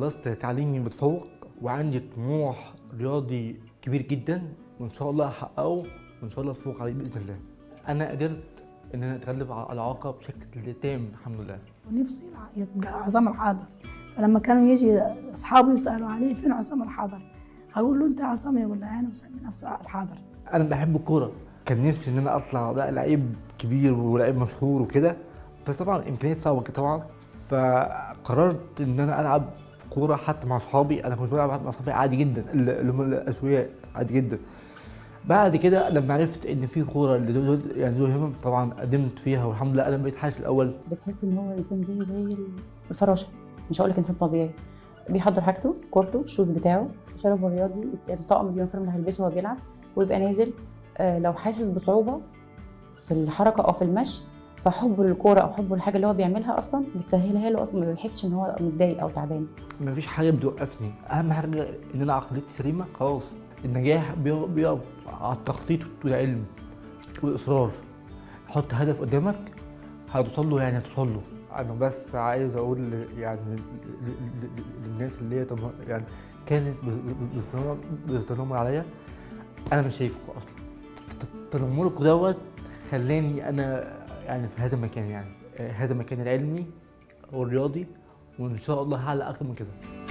خلصت تعليمي متفوق وعندي طموح رياضي كبير جدا وان شاء الله هحققه وان شاء الله افوق عليه باذن الله انا قدرت ان انا اتغلب على الاعاقه بشكل تام الحمد لله ونفسي يلع- يبقى عصام الحاضر فلما كانوا يجي اصحابه يسالوا عليه فين عصام الحاضر اقول له انت عصام يقول له انا مسمي نفسي الحاضر انا بحب الكوره كان نفسي ان انا اطلع بقى لعيب كبير ولعيب مشهور وكده بس طبعا امكانيات صعبه طبعا فقررت ان انا العب كوره حتى مع اصحابي انا كنت بلعب مع اصحابي عادي جدا اللي هم الاسوياء عادي جدا بعد كده لما عرفت ان في كوره اللي دول يعني ذو همم طبعا قدمت فيها والحمد لله انا بقيت حارس الاول بتحس ان هو انسان زي زي الفراشه مش هقول لك انسان طبيعي بيحضر حاجته كورته الشوز بتاعه شربه الرياضي الطقم اليونيفورم اللي هيلبسه وهو بيلعب ويبقى نازل آه، لو حاسس بصعوبه في الحركه او في المشي فحبه للكوره او حبه للحاجه اللي هو بيعملها اصلا بتسهلها له اصلا ما بيحسش ان هو متضايق او تعبان مفيش حاجه بتوقفني اهم حاجه ان انا عقليتي سليمه خلاص النجاح بيقف بيقف على التخطيط والعلم والاصرار حط هدف قدامك هتوصل له يعني هتوصل له انا بس عايز اقول ل- يعني ل- ل- ل- للناس اللي هي طب يعني كانت ب- ب- بتتنمر- بتتنمر عليا انا مش شايفكم اصلا ت- تنمركم دوت خلاني انا يعني في هذا المكان يعني آه، هذا المكان العلمي والرياضي وان شاء الله هعلى اكتر من كده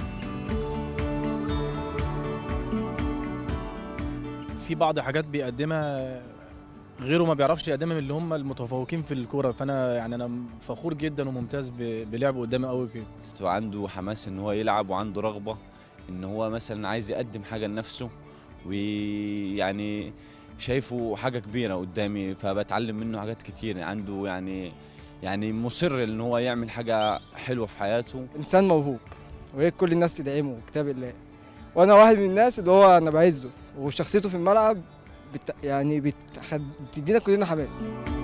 في بعض حاجات بيقدمها غيره ما بيعرفش يقدمها من اللي هم المتفوقين في الكوره فانا يعني انا فخور جدا وممتاز ب- بلعبه قدامي قوي كده وعنده حماس ان هو يلعب وعنده رغبه ان هو مثلا عايز يقدم حاجه لنفسه ويعني شايفه حاجه كبيره قدامي فبتعلم منه حاجات كتير عنده يعني يعني مصر ان هو يعمل حاجه حلوه في حياته انسان موهوب وهي كل الناس تدعمه كتاب الله وانا واحد من الناس اللي هو انا بعزه وشخصيته في الملعب بت... يعني بت... بتدينا كلنا حماس